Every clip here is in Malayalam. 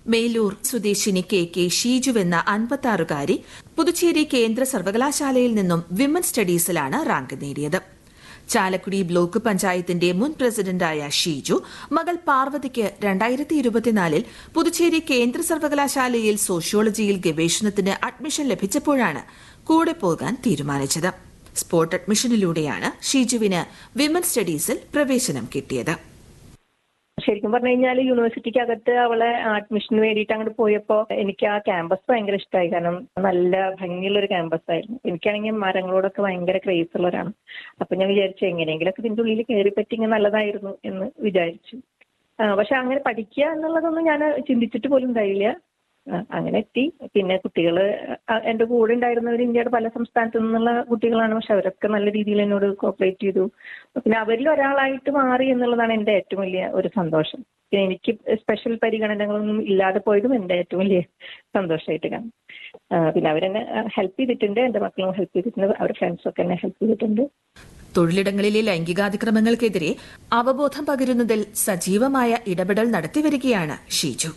മേലൂർ സ്വദേശിനി കെ കെ ഷീജുവെന്ന അൻപത്താറുകാരി പുതുച്ചേരി കേന്ദ്ര സർവകലാശാലയിൽ നിന്നും വിമൻ സ്റ്റഡീസിലാണ് റാങ്ക് നേടിയത് ചാലക്കുടി ബ്ലോക്ക് പഞ്ചായത്തിന്റെ മുൻ പ്രസിഡന്റായ ഷീജു മകൾ പാർവതിക്ക് രണ്ടായിരത്തി ഇരുപത്തിനാലിൽ പുതുച്ചേരി കേന്ദ്ര സർവകലാശാലയിൽ സോഷ്യോളജിയിൽ ഗവേഷണത്തിന് അഡ്മിഷൻ ലഭിച്ചപ്പോഴാണ് കൂടെ പോകാൻ തീരുമാനിച്ചത് സ്പോട്ട് അഡ്മിഷനിലൂടെയാണ് ഷീജുവിന് വിമൻ സ്റ്റഡീസിൽ പ്രവേശനം കിട്ടിയത് ശരിക്കും പറഞ്ഞു കഴിഞ്ഞാൽ യൂണിവേഴ്സിറ്റിക്ക് അകത്ത് അവളെ അഡ്മിഷന് വേണ്ടിയിട്ട് അങ്ങോട്ട് പോയപ്പോൾ എനിക്ക് ആ ക്യാമ്പസ് ഭയങ്കര ഇഷ്ടമായി കാരണം നല്ല ഭംഗിയുള്ള ഒരു ക്യാമ്പസ് ആയിരുന്നു എനിക്കാണെങ്കിൽ മരങ്ങളോടൊക്കെ ഭയങ്കര ക്രേസ് ഉള്ളവരാണ് അപ്പൊ ഞാൻ വിചാരിച്ചു എങ്ങനെയെങ്കിലൊക്കെ ഇതിന്റെ ഉള്ളിൽ കയറി പറ്റിയെങ്കിൽ നല്ലതായിരുന്നു എന്ന് വിചാരിച്ചു ആ, പക്ഷെ അങ്ങനെ പഠിക്കുക എന്നുള്ളതൊന്നും ഞാൻ ചിന്തിച്ചിട്ട് പോലും ഉണ്ടായില്ല ആ, അങ്ങനെ എത്തി പിന്നെ കുട്ടികൾ എന്റെ കൂടെ ഉണ്ടായിരുന്നവർ ഇന്ത്യയുടെ പല സംസ്ഥാനത്തു നിന്നുള്ള കുട്ടികളാണ് പക്ഷെ അവരൊക്കെ നല്ല രീതിയിൽ എന്നോട് കോപ്പറേറ്റ് ചെയ്തു പിന്നെ അവരിൽ ഒരാളായിട്ട് മാറി എന്നുള്ളതാണ് എന്റെ ഏറ്റവും വലിയ ഒരു സന്തോഷം പിന്നെ എനിക്ക് സ്പെഷ്യൽ പരിഗണനകളൊന്നും ഇല്ലാതെ പോയതും എന്റെ ഏറ്റവും വലിയ സന്തോഷമായിട്ട് കാണും ആ, പിന്നെ അവരെന്നെ ഹെൽപ്പ് ചെയ്തിട്ടുണ്ട് എന്റെ മക്കളും ഹെൽപ്പ് ചെയ്തിട്ടുണ്ട് അവരുടെ ഫ്രണ്ട്സൊക്കെ എന്നെ ഹെൽപ്പ് ചെയ്തിട്ടുണ്ട് തൊഴിലിടങ്ങളിലെ ലൈംഗികാതിക്രമങ്ങൾക്കെതിരെ അവബോധം പകരുന്നതിൽ സജീവമായ ഇടപെടൽ നടത്തിവരികയാണ് ഷീജു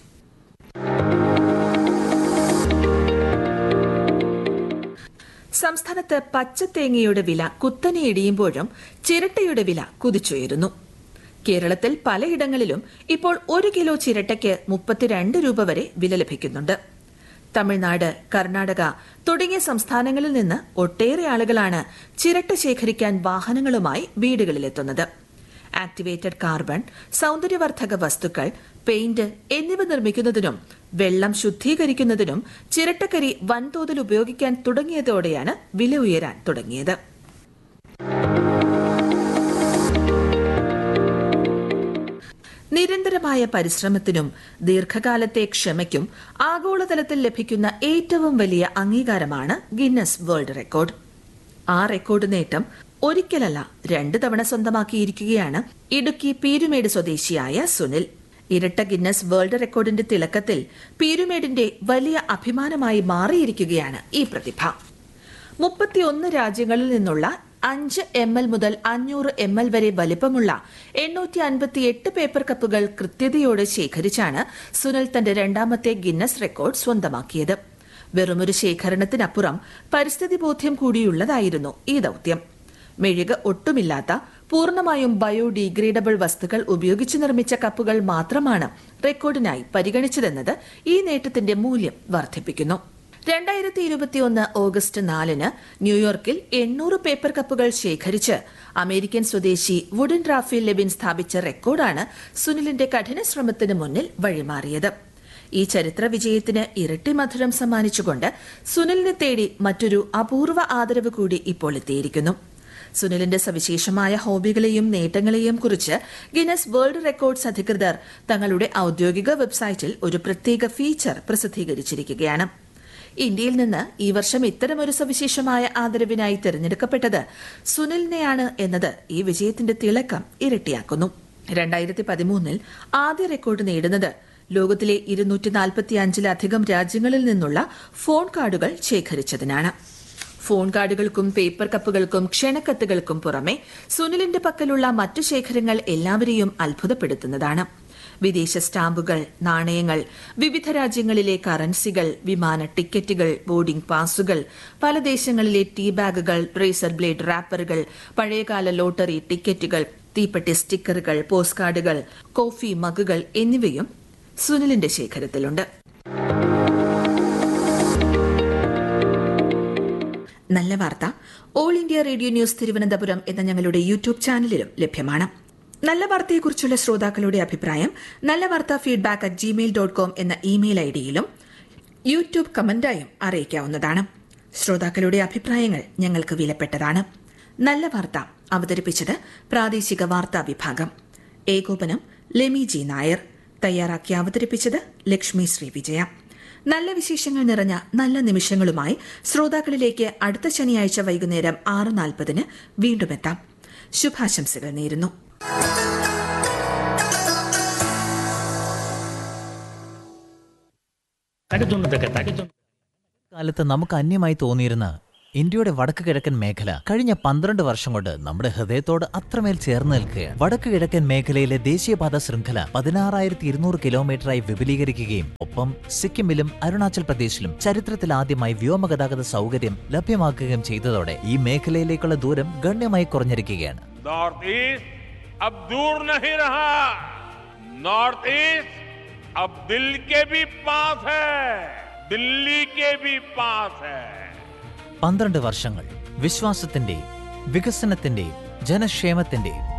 സംസ്ഥാനത്ത് പച്ചത്തേങ്ങയുടെ വില കുത്തനെ ഇടിയുമ്പോഴും ചിരട്ടയുടെ വില കുതിച്ചുയരുന്നു കേരളത്തിൽ പലയിടങ്ങളിലും ഇപ്പോൾ ഒരു കിലോ ചിരട്ടയ്ക്ക് മുപ്പത്തിരണ്ട് രൂപ വരെ വില ലഭിക്കുന്നുണ്ട് തമിഴ്നാട് കർണാടക തുടങ്ങിയ സംസ്ഥാനങ്ങളിൽ നിന്ന് ഒട്ടേറെ ആളുകളാണ് ചിരട്ട ശേഖരിക്കാൻ വാഹനങ്ങളുമായി വീടുകളിലെത്തുന്നത് ആക്ടിവേറ്റഡ് കാർബൺ സൗന്ദര്യവർദ്ധക വസ്തുക്കൾ പെയിന്റ് എന്നിവ നിർമ്മിക്കുന്നതിനും വെള്ളം ശുദ്ധീകരിക്കുന്നതിനും ചിരട്ടക്കരി വൻതോതിൽ ഉപയോഗിക്കാൻ തുടങ്ങിയതോടെയാണ് വില ഉയരാൻ തുടങ്ങിയത് നിരന്തരമായ പരിശ്രമത്തിനും ദീർഘകാലത്തെ ക്ഷമയ്ക്കും ആഗോളതലത്തിൽ ലഭിക്കുന്ന ഏറ്റവും വലിയ അംഗീകാരമാണ് ഗിന്നസ് വേൾഡ് റെക്കോർഡ് ആ റെക്കോർഡ് നേട്ടം ഒരിക്കലല്ല രണ്ട് തവണ സ്വന്തമാക്കിയിരിക്കുകയാണ് ഇടുക്കി പീരുമേട് സ്വദേശിയായ സുനിൽ ഇരട്ട ഗിന്നസ് വേൾഡ് റെക്കോർഡിന്റെ തിളക്കത്തിൽ പീരുമേടിന്റെ വലിയ അഭിമാനമായി മാറിയിരിക്കുകയാണ് ഈ പ്രതിഭ മുപ്പത്തിയൊന്ന് രാജ്യങ്ങളിൽ നിന്നുള്ള അഞ്ച് എം എൽ മുതൽ അഞ്ഞൂറ് എം എൽ വരെ വലിപ്പമുള്ള എണ്ണൂറ്റി അൻപത്തിയെട്ട് പേപ്പർ കപ്പുകൾ കൃത്യതയോടെ ശേഖരിച്ചാണ് സുനിൽ തന്റെ രണ്ടാമത്തെ ഗിന്നസ് റെക്കോർഡ് സ്വന്തമാക്കിയത് വെറുമൊരു ശേഖരണത്തിനപ്പുറം പരിസ്ഥിതി ബോധ്യം കൂടിയുള്ളതായിരുന്നു ഈ ദൌത്യം മെഴുക് ഒട്ടുമില്ലാത്ത പൂർണ്ണമായും ബയോഡീഗ്രേഡബിൾ വസ്തുക്കൾ ഉപയോഗിച്ച് നിർമ്മിച്ച കപ്പുകൾ മാത്രമാണ് റെക്കോർഡിനായി പരിഗണിച്ചതെന്നത് ഈ നേട്ടത്തിന്റെ മൂല്യം വർദ്ധിപ്പിക്കുന്നു രണ്ടായിരത്തി ഇരുപത്തിയൊന്ന് ഓഗസ്റ്റ് നാലിന് ന്യൂയോർക്കിൽ എണ്ണൂറ് പേപ്പർ കപ്പുകൾ ശേഖരിച്ച് അമേരിക്കൻ സ്വദേശി വുഡൻ റാഫേൽ ലെവിൻ സ്ഥാപിച്ച റെക്കോർഡാണ് സുനിലിന്റെ കഠിന ശ്രമത്തിന് മുന്നിൽ വഴിമാറിയത് ഈ ചരിത്ര വിജയത്തിന് ഇരട്ടി മധുരം സമ്മാനിച്ചുകൊണ്ട് സുനിലിനെ തേടി മറ്റൊരു അപൂർവ ആദരവ് കൂടി ഇപ്പോൾ എത്തിയിരിക്കുന്നു സുനിലിന്റെ സവിശേഷമായ ഹോബികളെയും നേട്ടങ്ങളെയും കുറിച്ച് ഗിനസ് വേൾഡ് റെക്കോർഡ്സ് അധികൃതർ തങ്ങളുടെ ഔദ്യോഗിക വെബ്സൈറ്റിൽ ഒരു പ്രത്യേക ഫീച്ചർ പ്രസിദ്ധീകരിച്ചിരിക്കുകയാണ് ഇന്ത്യയിൽ നിന്ന് ഈ വർഷം ഇത്തരമൊരു സവിശേഷമായ ആദരവിനായി തിരഞ്ഞെടുക്കപ്പെട്ടത് സുനിലിനെയാണ് എന്നത് ഈ വിജയത്തിന്റെ തിളക്കം ഇരട്ടിയാക്കുന്നു രണ്ടായിരത്തി പതിമൂന്നിൽ ആദ്യ റെക്കോർഡ് നേടുന്നത് ലോകത്തിലെ ഇരുന്നൂറ്റി നാൽപ്പത്തിയഞ്ചിലധികം രാജ്യങ്ങളിൽ നിന്നുള്ള ഫോൺ കാർഡുകൾ ശേഖരിച്ചതിനാണ് ഫോൺ കാർഡുകൾക്കും പേപ്പർ കപ്പുകൾക്കും ക്ഷണക്കത്തുകൾക്കും പുറമെ സുനിലിന്റെ പക്കലുള്ള മറ്റു ശേഖരങ്ങൾ എല്ലാവരെയും അത്ഭുതപ്പെടുത്തുന്നതാണ് വിദേശ സ്റ്റാമ്പുകൾ നാണയങ്ങൾ വിവിധ രാജ്യങ്ങളിലെ കറൻസികൾ വിമാന ടിക്കറ്റുകൾ ബോർഡിംഗ് പാസുകൾ പല ദേശങ്ങളിലെ ടീ ബാഗുകൾ റേസർ ബ്ലേഡ് റാപ്പറുകൾ പഴയകാല ലോട്ടറി ടിക്കറ്റുകൾ തീപ്പെട്ടി സ്റ്റിക്കറുകൾ പോസ്റ്റ് കാർഡുകൾ കോഫി മഗുകൾ എന്നിവയും സുനിലിന്റെ ശേഖരത്തിലുണ്ട് നല്ല വാർത്ത all India radio news Thiruvananthapuram എന്ന ഞങ്ങളുടെ യൂട്യൂബ് ചാനലിലും ലഭ്യമാണ് നല്ല വാർത്തയെക്കുറിച്ചുള്ള ശ്രോതാക്കളുടെ അഭിപ്രായം നല്ല വാർത്ത feedback at gmail dot com എന്ന ഇമെയിൽ ഐ ഡിയിലും യൂട്യൂബ് കമന്റായും അറിയിക്കാവുന്നതാണ് ശ്രോതാക്കളുടെ അഭിപ്രായങ്ങൾ ഞങ്ങൾക്ക് വിലപ്പെട്ടതാണ് നല്ല വാർത്ത അവതരിപ്പിച്ചത് പ്രാദേശിക വാർത്താ വിഭാഗം ഏകോപനം ലെമി ജി നായർ തയ്യാറാക്കി അവതരിപ്പിച്ചത് ലക്ഷ്മി ശ്രീ വിജയ നല്ല വിശേഷങ്ങൾ നിറഞ്ഞ നല്ല നിമിഷങ്ങളുമായി ശ്രോതാക്കളിലേക്ക് അടുത്ത ശനിയാഴ്ച വൈകുന്നേരം ആറ് നാൽപ്പതിന് വീണ്ടും എത്താം ശുഭാശംസകൾ നേരുന്നു തകച്ചുണ്ട് തക തകച്ചുണ്ട് കാലത്ത് നമുക്ക് അന്യമായി തോന്നിയിരുന്ന ഇന്ത്യയുടെ വടക്ക് കിഴക്കൻ മേഖല കഴിഞ്ഞ പന്ത്രണ്ട് വർഷം കൊണ്ട് നമ്മുടെ ഹൃദയത്തോട് അത്രമേൽ ചേർന്ന് നിൽക്കുകയാണ് വടക്ക് കിഴക്കൻ മേഖലയിലെ ദേശീയപാത ശൃംഖല പതിനാറായിരത്തി ഇരുന്നൂറ് കിലോമീറ്ററായി വിപുലീകരിക്കുകയും ഒപ്പം സിക്കിമിലും അരുണാചൽ പ്രദേശിലും ചരിത്രത്തിൽ ആദ്യമായി വ്യോമഗതാഗത സൗകര്യം ലഭ്യമാക്കുകയും ചെയ്തതോടെ ഈ മേഖലയിലേക്കുള്ള ദൂരം ഗണ്യമായി കുറഞ്ഞിരിക്കുകയാണ് नॉर्थ ईस्ट अब दूर नहीं रहा नॉर्थ ईस्ट अब दिल के भी पास है दिल्ली के भी पास है പന്ത്രണ്ട് വർഷങ്ങൾ വിശ്വാസത്തിന്റെയും വികസനത്തിന്റെയും ജനക്ഷേമത്തിന്റെയും